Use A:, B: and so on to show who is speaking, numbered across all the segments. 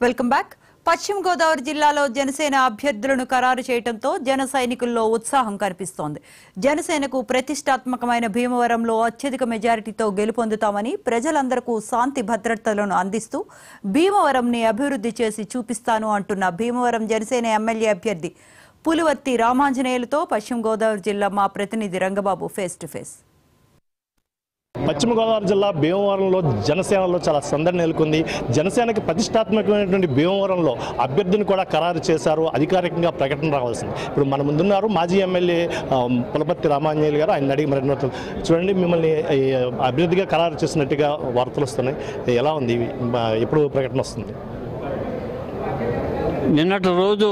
A: Welcome back పశ్చిమ గోదావరి జిల్లాలో జనసేన అభ్యర్థులను ఖరారు చేయడంతో జన సైనికుల్లో ఉత్సాహం కనిపిస్తోంది జనసేనకు ప్రతిష్టాత్మకమైన భీమవరంలో అత్యధిక మెజారిటీతో గెలుపొందుతామని ప్రజలందరకు శాంతి భద్రతలను అందిస్తూ భీమవరంని అభివృద్ధి చేసి చూపిస్తాను అంటున్న భీమవరం జనసేన ఎమ్మెల్యే అభ్యర్థి పులివర్తి రామాంజనేయులతో పశ్చిమ గోదావరి జిల్లా మా ప్రతినిధి రంగబాబు ఫేస్ టు ఫేస్
B: పశ్చిమ గోదావరి జిల్లా భీమవరంలో జనసేనలో చాలా సందడి నెలకొంది జనసేనకి ప్రతిష్టాత్మకమైనటువంటి భీమవరంలో అభ్యర్థిని కూడా ఖరారు చేశారు అధికారికంగా ప్రకటన రావాల్సింది ఇప్పుడు మన ముందున్నారు మాజీ ఎమ్మెల్యే ఆ, పులపర్తి రామాంజనేయులు గారు ఆయన అడిగి మరి చూడండి మిమ్మల్ని ఈ, అభ్యర్థిగా ఖరారు చేసినట్టుగా వార్తలు వస్తున్నాయి ఎలా ఉంది ఇవి? మా- ఎప్పుడు ప్రకటన వస్తుంది
C: నిన్నటి రోజు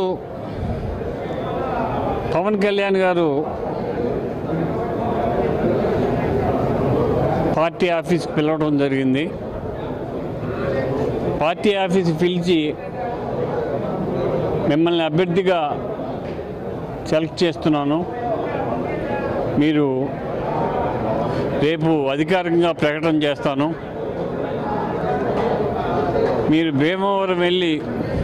C: పవన్ కళ్యాణ్ గారు పార్టీ ఆఫీస్కి పిలవడం జరిగింది పార్టీ ఆఫీస్కి పిలిచి మిమ్మల్ని అభ్యర్థిగా సెలెక్ట్ చేస్తున్నాను మీరు రేపు అధికారికంగా ప్రకటన చేస్తాను మీరు భీమవరం వెళ్ళి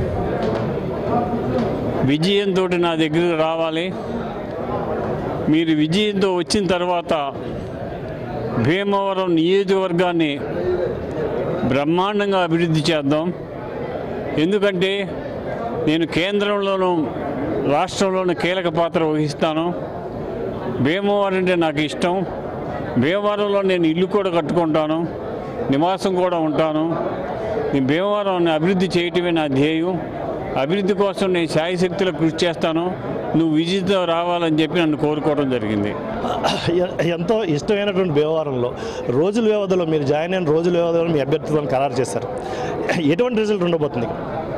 C: విజయంతో నా దగ్గరకు రావాలి మీరు విజయంతో వచ్చిన తర్వాత భీమవరం నియోజకవర్గాన్ని బ్రహ్మాండంగా అభివృద్ధి చేద్దాం ఎందుకంటే నేను కేంద్రంలోనూ రాష్ట్రంలోనూ కీలక పాత్ర వహిస్తాను భీమవరం అంటే నాకు ఇష్టం భీమవరంలో నేను ఇల్లు కూడా కట్టుకుంటాను నివాసం కూడా ఉంటాను ఈ భీమవరాన్ని అభివృద్ధి చేయటమే నా ధ్యేయం అభివృద్ధి కోసం నేను శాయశక్తుల కృషి చేస్తాను నువ్వు విజయంతో రావాలని చెప్పి నన్ను కోరుకోవడం జరిగింది
B: ఎ- ఎంతో ఇష్టమైనటువంటి భీమవరంలో రోజుల వ్యవధిలో మీరు జాయిన్ అయిన రోజుల వ్యవధిలో మీ అభ్యర్థులను ఖరారు చేశారు ఎటువంటి రిజల్ట్ ఉండబోతుంది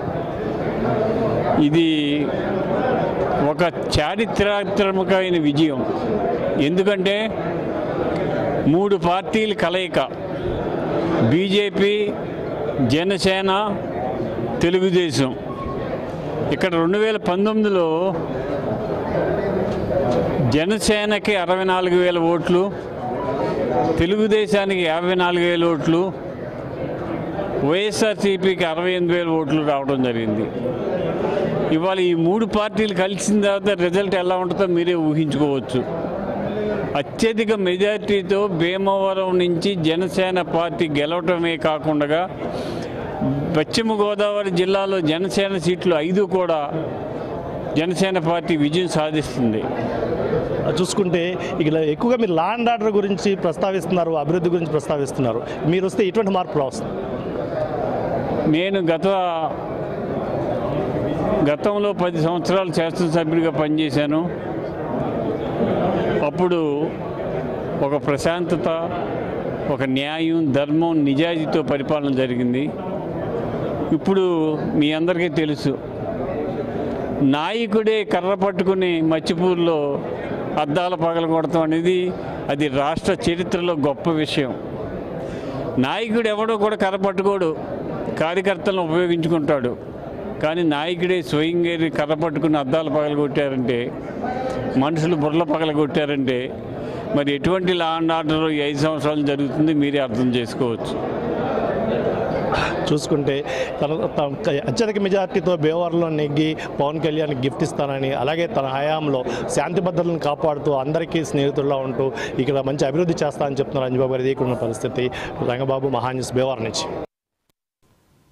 C: ఇది ఒక చారిత్రాత్మకమైన విజయం ఎందుకంటే మూడు పార్టీల కలయిక బీజేపీ జనసేన తెలుగుదేశం ఇక్కడ రెండు వేల పంతొమ్మిదిలో జనసేనకి అరవై నాలుగు వేల ఓట్లు తెలుగుదేశానికి యాభై నాలుగు వేల ఓట్లు వైఎస్ఆర్సీపీకి అరవై ఎనిమిది వేల ఓట్లు రావడం జరిగింది ఇవాళ ఈ మూడు పార్టీలు కలిసిన తర్వాత రిజల్ట్ ఎలా ఉంటుందో మీరే ఊహించుకోవచ్చు అత్యధిక మెజార్టీతో భీమవరం నుంచి జనసేన పార్టీ గెలవటమే కాకుండా పశ్చిమ గోదావరి జిల్లాలో జనసేన సీట్లు ఐదు కూడా జనసేన పార్టీ విజయం సాధిస్తుంది
B: చూసుకుంటే ఇక్కడ ఎక్కువగా మీరు లా అండ్ ఆర్డర్ గురించి ప్రస్తావిస్తున్నారు అభివృద్ధి గురించి ప్రస్తావిస్తున్నారు మీరు వస్తే ఎటువంటి మార్పులు వస్తుంది
C: నేను గత గతంలో పది సంవత్సరాలు శాసనసభ్యుడిగా పనిచేశాను అప్పుడు ఒక ప్రశాంతత ఒక న్యాయం ధర్మం నిజాయితీతో పరిపాలన జరిగింది ఇప్పుడు మీ అందరికీ తెలుసు నాయకుడే కర్ర పట్టుకుని మచ్చిపూర్లో అద్దాల పగల కొడతాం అనేది అది రాష్ట్ర చరిత్రలో గొప్ప విషయం నాయకుడు ఎవడో కూడా కర్ర పట్టుకోడు కార్యకర్తలను ఉపయోగించుకుంటాడు కానీ నాయకుడే స్వయంగా వెళ్ళి కర్ర పట్టుకుని అద్దాలు పగల కొట్టారంటే మనుషులు బుర్రల పగల కొట్టారంటే మరి ఎటువంటి లా అండ్ ఆర్డర్ ఈ ఐదు సంవత్సరాలు జరుగుతుంది మీరే అర్థం చేసుకోవచ్చు
B: చూసుకుంటే తన తన అత్యధిక మెజార్టీతో భీమవరంలో నెగ్గి పవన్ కళ్యాణ్ గిఫ్ట్ ఇస్తానని అలాగే తన హయాంలో శాంతి భద్రతలను కాపాడుతూ అందరికీ స్నేహితుల్లో ఉంటూ ఇక్కడ మంచి అభివృద్ధి చేస్తానని చెప్తున్నారు అంజబాబు గారి ఇది ఇక్కడ ఉన్న పరిస్థితి రంగబాబు మహాన్యూస్ భీమవరం నుంచి